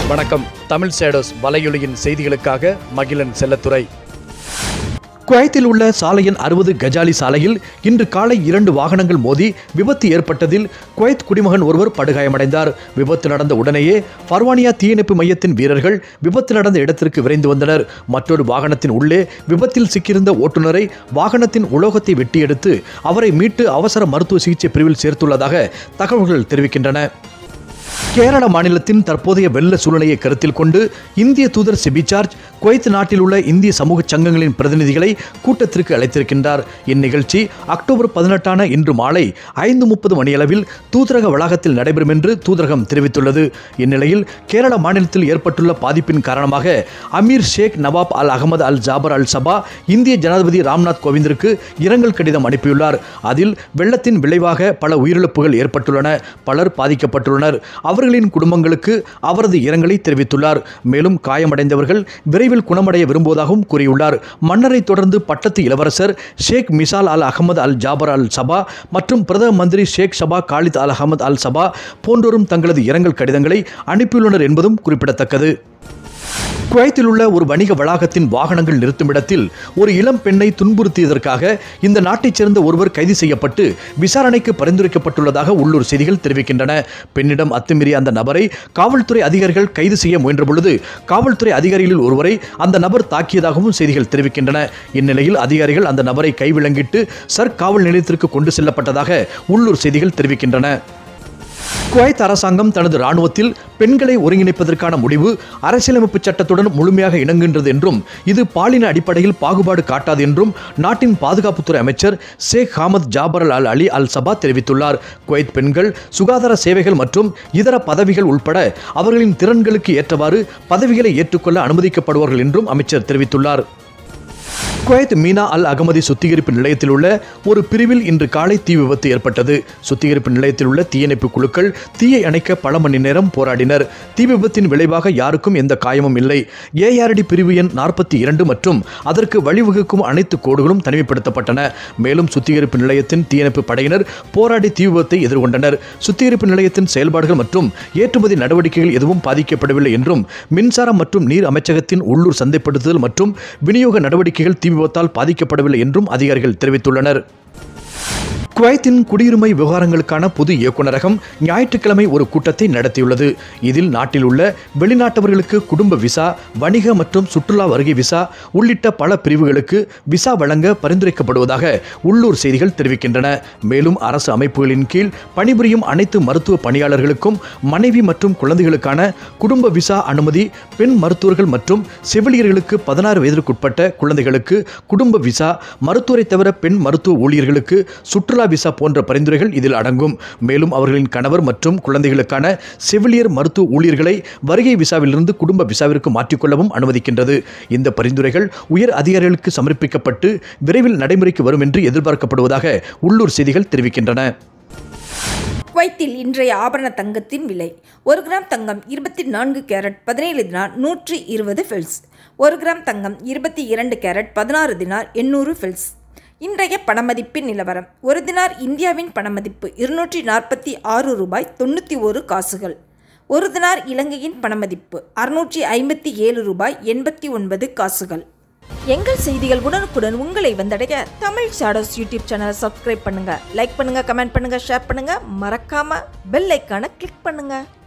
வணக்கம் தமிழ் சேடோஸ் வலையொலியின் செய்திகளுக்காக மகிழன் செல்லத்துறை குவைத்தில் உள்ள சாலையின் அறுபது கஜாலி சாலையில் இன்று காலை இரண்டு வாகனங்கள் மோதி விபத்து ஏற்பட்டதில் குவைத் குடிமகன் ஒருவர் படுகாயமடைந்தார் விபத்து நடந்த உடனேயே பர்வானியா தீயணைப்பு மையத்தின் வீரர்கள் விபத்து நடந்த இடத்திற்கு விரைந்து வந்தனர் மற்றொரு வாகனத்தின் உள்ளே விபத்தில் சிக்கியிருந்த ஓட்டுநரை வாகனத்தின் உலோகத்தை வெட்டி எடுத்து அவரை மீட்டு அவசர மருத்துவ சிகிச்சை பிரிவில் சேர்த்துள்ளதாக தகவல்கள் தெரிவிக்கின்றன கேரள மாநிலத்தின் தற்போதைய வெள்ள சூழ்நிலையை கருத்தில் கொண்டு இந்திய தூதர் சிபி சார்ஜ் குவைத் நாட்டில் உள்ள இந்திய சமூக சங்கங்களின் பிரதிநிதிகளை கூட்டத்திற்கு அழைத்திருக்கின்றார் இந்நிகழ்ச்சி அக்டோபர் பதினெட்டான இன்று மாலை ஐந்து முப்பது மணியளவில் தூதரக வளாகத்தில் நடைபெறும் என்று தூதரகம் தெரிவித்துள்ளது இந்நிலையில் கேரள மாநிலத்தில் ஏற்பட்டுள்ள பாதிப்பின் காரணமாக அமீர் ஷேக் நவாப் அல் அகமது அல் ஜாபர் அல் சபா இந்திய ஜனாதிபதி ராம்நாத் கோவிந்திற்கு இரங்கல் கடிதம் அனுப்பியுள்ளார் அதில் வெள்ளத்தின் விளைவாக பல உயிரிழப்புகள் ஏற்பட்டுள்ளன பலர் பாதிக்கப்பட்டுள்ளனர் அவர்களின் குடும்பங்களுக்கு அவரது இரங்கலை தெரிவித்துள்ளார் மேலும் காயமடைந்தவர்கள் விரைவில் குணமடைய விரும்புவதாகவும் கூறியுள்ளார் மன்னரை தொடர்ந்து பட்டத்து இளவரசர் ஷேக் மிசால் அல் அகமது அல் ஜாபர் அல் சபா மற்றும் பிரதம மந்திரி ஷேக் சபா காலித் அல் அகமது அல் சபா போன்றோரும் தங்களது இரங்கல் கடிதங்களை அனுப்பியுள்ளனர் என்பதும் குறிப்பிடத்தக்கது குவைத்தில் உள்ள ஒரு வணிக வளாகத்தின் வாகனங்கள் நிறுத்துமிடத்தில் ஒரு இளம் பெண்ணை துன்புறுத்தியதற்காக இந்த நாட்டைச் சேர்ந்த ஒருவர் கைது செய்யப்பட்டு விசாரணைக்கு பரிந்துரைக்கப்பட்டுள்ளதாக உள்ளூர் செய்திகள் தெரிவிக்கின்றன பெண்ணிடம் அத்துமீறிய அந்த நபரை காவல்துறை அதிகாரிகள் கைது செய்ய முயன்றபொழுது காவல்துறை அதிகாரிகளில் ஒருவரை அந்த நபர் தாக்கியதாகவும் செய்திகள் தெரிவிக்கின்றன இந்நிலையில் அதிகாரிகள் அந்த நபரை கைவிலங்கிட்டு சர் காவல் நிலையத்திற்கு கொண்டு செல்லப்பட்டதாக உள்ளூர் செய்திகள் தெரிவிக்கின்றன குவைத் அரசாங்கம் தனது ராணுவத்தில் பெண்களை ஒருங்கிணைப்பதற்கான முடிவு அரசியலமைப்பு சட்டத்துடன் முழுமையாக இணங்குகின்றது என்றும் இது பாலின அடிப்படையில் பாகுபாடு காட்டாது என்றும் நாட்டின் பாதுகாப்புத்துறை அமைச்சர் ஷேக் ஹாமத் ஜாபர் அல் அலி அல் சபா தெரிவித்துள்ளார் குவைத் பெண்கள் சுகாதார சேவைகள் மற்றும் இதர பதவிகள் உட்பட அவர்களின் திறன்களுக்கு ஏற்றவாறு பதவிகளை ஏற்றுக்கொள்ள அனுமதிக்கப்படுவார்கள் என்றும் அமைச்சர் தெரிவித்துள்ளார் குவைத் மீனா அல் அகமதி சுத்திகரிப்பு நிலையத்தில் உள்ள ஒரு பிரிவில் இன்று காலை தீ விபத்து ஏற்பட்டது சுத்திகரிப்பு நிலையத்தில் உள்ள தீயணைப்பு குழுக்கள் தீயை அணைக்க பல மணி நேரம் போராடினர் தீ விபத்தின் விளைவாக யாருக்கும் எந்த காயமும் இல்லை ஏஆர்டி பிரிவு எண் நாற்பத்தி இரண்டு மற்றும் அதற்கு வழிவகுக்கும் அனைத்து கோடுகளும் தனிமைப்படுத்தப்பட்டன மேலும் சுத்திகரிப்பு நிலையத்தின் தீயணைப்பு படையினர் போராடி தீ விபத்தை எதிர்கொண்டனர் சுத்திகரிப்பு நிலையத்தின் செயல்பாடுகள் மற்றும் ஏற்றுமதி நடவடிக்கைகள் எதுவும் பாதிக்கப்படவில்லை என்றும் மின்சாரம் மற்றும் நீர் அமைச்சகத்தின் உள்ளூர் சந்தைப்படுத்துதல் மற்றும் விநியோக நடவடிக்கைகள் தீ விபத்தால் பாதிக்கப்படவில்லை என்றும் அதிகாரிகள் தெரிவித்துள்ளனர் குவைத்தின் குடியுரிமை விவகாரங்களுக்கான பொது இயக்குநரகம் ஞாயிற்றுக்கிழமை ஒரு கூட்டத்தை நடத்தியுள்ளது இதில் நாட்டில் உள்ள வெளிநாட்டவர்களுக்கு குடும்ப விசா வணிக மற்றும் சுற்றுலா வருகை விசா உள்ளிட்ட பல பிரிவுகளுக்கு விசா வழங்க பரிந்துரைக்கப்படுவதாக உள்ளூர் செய்திகள் தெரிவிக்கின்றன மேலும் அரசு அமைப்புகளின் கீழ் பணிபுரியும் அனைத்து மருத்துவ பணியாளர்களுக்கும் மனைவி மற்றும் குழந்தைகளுக்கான குடும்ப விசா அனுமதி பெண் மருத்துவர்கள் மற்றும் செவிலியர்களுக்கு பதினாறு வயதிற்குட்பட்ட குழந்தைகளுக்கு குடும்ப விசா மருத்துவரை தவிர பெண் மருத்துவ ஊழியர்களுக்கு சுற்றுலா விசா போன்ற பரிந்துரைகள் இதில் அடங்கும் மேலும் அவர்களின் கணவர் மற்றும் குழந்தைகளுக்கான செவிலியர் மருத்துவ ஊழியர்களை வருகை விசாவிலிருந்து குடும்ப விசாவிற்கு மாற்றிக்கொள்ளவும் அனுமதிக்கின்றது இந்த பரிந்துரைகள் உயர் அதிகாரிகளுக்கு சமர்ப்பிக்கப்பட்டு விரைவில் நடைமுறைக்கு வரும் என்று எதிர்பார்க்கப்படுவதாக உள்ளூர் செய்திகள் தெரிவிக்கின்றன குவைத்தில் இன்றைய ஆபரண தங்கத்தின் விலை ஒரு கிராம் தங்கம் இருபத்தி நான்கு கேரட் பதினேழு தினார் நூற்றி இருபது ஃபில்ஸ் ஒரு கிராம் தங்கம் இருபத்தி இரண்டு கேரட் பதினாறு தினார் எண்ணூறு ஃபில்ஸ் இன்றைய பணமதிப்பின் நிலவரம் ஒரு தினார் இந்தியாவின் பணமதிப்பு இருநூற்றி நாற்பத்தி ஆறு ரூபாய் தொண்ணூற்றி ஒரு காசுகள் ஒரு தினார் இலங்கையின் பணமதிப்பு அறுநூற்றி ஐம்பத்தி ஏழு ரூபாய் எண்பத்தி ஒன்பது காசுகள் எங்கள் செய்திகள் உடனுக்குடன் உங்களை வந்தடைய தமிழ் ஷாடோஸ் யூடியூப் சேனலை சப்ஸ்கிரைப் பண்ணுங்க லைக் பண்ணுங்க கமெண்ட் பண்ணுங்க ஷேர் பண்ணுங்க மறக்காம பெல் ஐக்கானை கிளிக் பண்ணுங்க